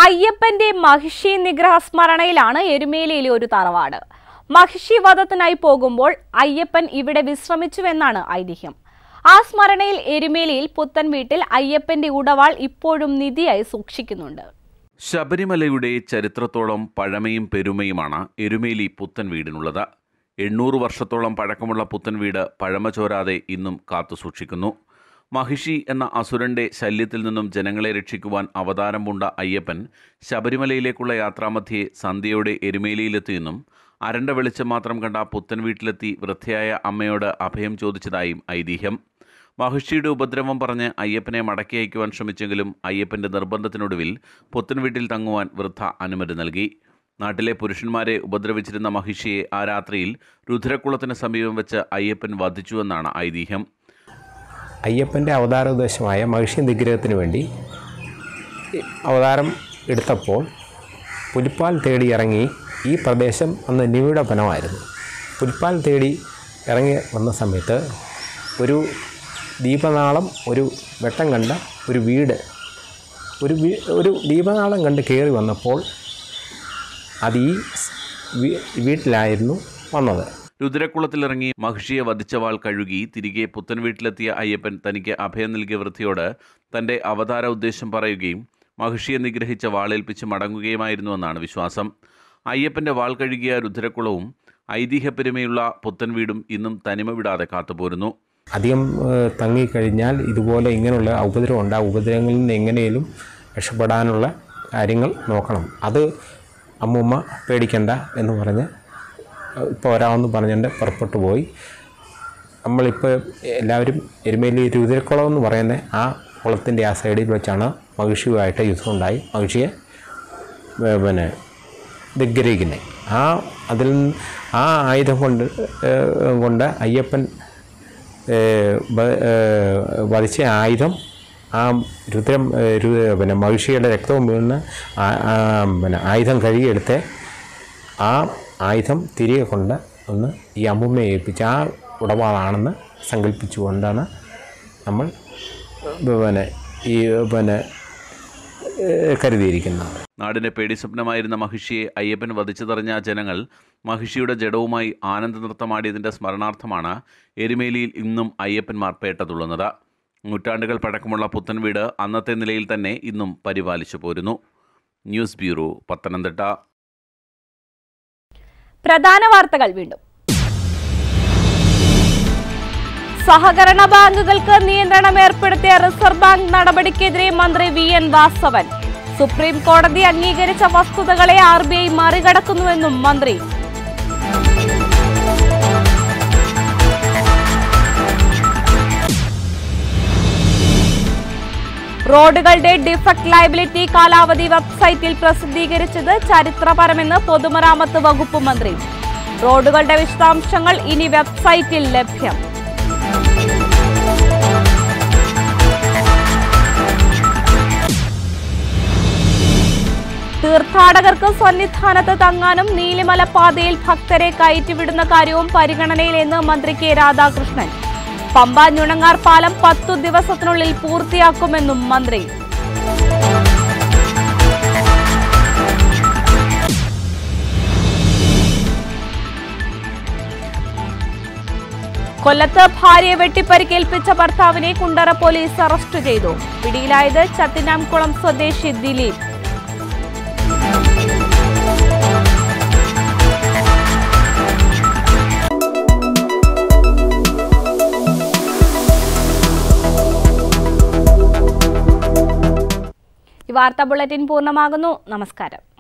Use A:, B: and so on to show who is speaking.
A: അയ്യപ്പന്റെ മഹിഷി നിഗ്രഹ സ്മരണയിലാണ് എരുമേലിയിലെ ഒരു തറവാട് മഹിഷി വധത്തിനായി പോകുമ്പോൾ അയ്യപ്പൻ ഇവിടെ വിശ്രമിച്ചുവെന്നാണ് ഐതിഹ്യം ആ സ്മരണയിൽ എരുമേലിയിൽ പുത്തൻ വീട്ടിൽ അയ്യപ്പന്റെ ഉടവാൾ ഇപ്പോഴും നിധിയായി സൂക്ഷിക്കുന്നുണ്ട്
B: ശബരിമലയുടെ ചരിത്രത്തോളം പഴമയും പെരുമയുമാണ് എരുമേലി പുത്തൻ വീടിനുള്ളത് എണ്ണൂറ് വർഷത്തോളം പഴക്കമുള്ള പുത്തൻ വീട് പഴമ ചോരാതെ ഇന്നും കാത്തുസൂക്ഷിക്കുന്നു മഹിഷി എന്ന അസുരന്റെ ശല്യത്തിൽ നിന്നും ജനങ്ങളെ രക്ഷിക്കുവാൻ അവതാരം പൂണ്ട അയ്യപ്പൻ ശബരിമലയിലേക്കുള്ള യാത്രാമധ്യേ സന്ധ്യയോടെ എരുമേലിയിലെത്തിയെന്നും അരണ്ട വെളിച്ചം മാത്രം കണ്ട പുത്തൻ വീട്ടിലെത്തി വൃദ്ധയായ അമ്മയോട് അഭയം ചോദിച്ചതായും ഐതിഹ്യം മഹിഷിയുടെ ഉപദ്രവം പറഞ്ഞ് അയ്യപ്പനെ മടക്കി അയക്കുവാൻ ശ്രമിച്ചെങ്കിലും അയ്യപ്പന്റെ നിർബന്ധത്തിനൊടുവിൽ പുത്തൻ വീട്ടിൽ തങ്ങുവാൻ വൃദ്ധ അനുമതി നൽകി നാട്ടിലെ പുരുഷന്മാരെ ഉപദ്രവിച്ചിരുന്ന മഹിഷിയെ ആ രാത്രിയിൽ രുദ്രക്കുളത്തിന് സമീപം വെച്ച് അയ്യപ്പൻ വധിച്ചുവെന്നാണ് ഐതിഹ്യം
C: അയ്യപ്പൻ്റെ അവതാരോദ്ദേശമായ മഹിഷി നിഗ്രഹത്തിന് വേണ്ടി അവതാരം എടുത്തപ്പോൾ പുലിപ്പാൽ തേടി ഇറങ്ങി ഈ പ്രദേശം അന്ന് നിവിഡ വനമായിരുന്നു പുലിപ്പാൽ തേടി ഇറങ്ങി വന്ന സമയത്ത് ഒരു ദീപനാളം ഒരു വെട്ടം കണ്ട ഒരു വീട് ഒരു വീ ഒരു ദീപനാളം കണ്ട് കയറി വന്നപ്പോൾ അത് ഈ വീ- വീട്ടിലായിരുന്നു വന്നത്
B: രുദ്രക്കുളത്തിലിറങ്ങി മഹിഷിയെ വധിച്ചവാൾ കഴുകി തിരികെ പുത്തൻ വീട്ടിലെത്തിയ അയ്യപ്പൻ തനിക്ക് അഭയം നൽകിയ വൃത്തിയോട് തന്റെ അവതാര ഉദ്ദേശം പറയുകയും മഹിഷിയെ നിഗ്രഹിച്ച വാളേൽപ്പിച്ച് മടങ്ങുകയുമായിരുന്നുവെന്നാണ് വിശ്വാസം അയ്യപ്പന്റെ വാൾ കഴുകിയ രുദ്രക്കുളവും ഐതിഹ്യപ്പെരുമയുള്ള പുത്തൻ വീടും ഇന്നും തനിമ വിടാതെ കാത്തുപോരുന്നു
C: അധികം ഏഹ്, തങ്ങിക്കഴിഞ്ഞാൽ ഇതുപോലെ ഇങ്ങനെയുള്ള ഉപദ്രവം ഉണ്ട് ആ ഉപദ്രവങ്ങളിൽ നിന്ന് എങ്ങനെയും രക്ഷപ്പെടാനുള്ള കാര്യങ്ങൾ നോക്കണം അത് അമ്മൂമ്മ പേടിക്കണ്ട എന്ന് പറഞ്ഞ് ഏഹ്, ഇപ്പോൾ വരാമെന്ന് പറഞ്ഞുകൊണ്ട് പുറപ്പെട്ടു പോയി നമ്മളിപ്പോൾ എല്ലാവരും എരുമേലി രുദ്രക്കുളം എന്ന് പറയുന്ന ആ കുളത്തിൻ്റെ ആ സൈഡിൽ വെച്ചാണ് മഹിഷിയുമായിട്ട് യുദ്ധം ഉണ്ടായി മഹിഷിയെ ഏഹ്, പിന്നെ ധിഗ്കരിക്കുന്നത് ആ അതിൽ നിന്ന് ആ ആയുധം കൊണ്ട് ഏഹ്, കൊണ്ട് അയ്യപ്പൻ ഏഹ്, വ- ഏഹ്, വധിച്ച ആയുധം ആ രുദ്രം ഏഹ്, രു- പിന്നെ മഹിഷിയുടെ രക്തവും വീണ് ആ- ആ പിന്നെ ആയുധം കഴുകിയെടുത്ത് ആ ആയുധം തിരികെ കൊണ്ട് ഒന്ന് ഈ അമ്മുമ്മയെ ഏൽപ്പിച്ച് ആ ഉടപാടാണെന്ന് സങ്കല്പിച്ചുകൊണ്ടാണ് നമ്മൾ പിന്നെ ഈ പിന്നെ ഏഹ്, കരുതിയിരിക്കുന്നത്
B: നാടിന്റെ പേടി സ്വപ്നമായിരുന്ന മഹിഷിയെ അയ്യപ്പൻ വധിച്ചതറിഞ്ഞ ജനങ്ങൾ മഹിഷിയുടെ ജഡവുമായി ആനന്ദ നൃത്തമാടിയതിന്റെ സ്മരണാർത്ഥമാണ് എരുമേലിയിൽ ഇന്നും അയ്യപ്പന്മാർ പേട്ടതുള്ളുന്നത് നൂറ്റാണ്ടുകൾ പഴക്കമുള്ള പുത്തൻ വീട് അന്നത്തെ നിലയിൽ തന്നെ ഇന്നും പരിപാലിച്ചു പോരുന്നു ന്യൂസ് ബ്യൂറോ പത്തനംതിട്ട
A: പ്രധാന വാർത്തകൾ വീണ്ടും സഹകരണ ബാങ്കുകൾക്ക് നിയന്ത്രണം ഏർപ്പെടുത്തിയ റിസർവ് ബാങ്ക് നടപടിക്കെതിരെ മന്ത്രി വി എൻ വാസവൻ സുപ്രീം കോടതി അംഗീകരിച്ച വസ്തുതകളെ ആർ ബി ഐ മറികടക്കുന്നുവെന്നും മന്ത്രി റോഡുകളുടെ ഡിഫക്ട് ലയബിലിറ്റി കാലാവധി വെബ്സൈറ്റിൽ പ്രസിദ്ധീകരിച്ചത് ചരിത്രപരമെന്ന് പൊതുമരാമത്ത് വകുപ്പ് മന്ത്രി റോഡുകളുടെ വിശദാംശങ്ങൾ ഇനി വെബ്സൈറ്റിൽ ലഭ്യം തീർത്ഥാടകർക്ക് സന്നിധാനത്ത് തങ്ങാനും നീലിമല പാതയിൽ ഭക്തരെ കയറ്റിവിടുന്ന കാര്യവും പരിഗണനയിലെന്ന് മന്ത്രി കെ രാധാകൃഷ്ണൻ പമ്പ ഞുണങ്ങാർ പാലം പത്തു ദിവസത്തിനുള്ളിൽ പൂർത്തിയാക്കുമെന്നും മന്ത്രി കൊല്ലത്ത് ഭാര്യയെ വെട്ടിപ്പരിക്കേൽപ്പിച്ച ഭർത്താവിനെ കുണ്ടറ പോലീസ് അറസ്റ്റ് ചെയ്തു പിടിയിലായത് ചത്തിനാംകുളം സ്വദേശി ദിലീപ് ഈ വാർത്താ ബുള്ളറ്റിൻ പൂർണ്ണമാകുന്നു നമസ്കാരം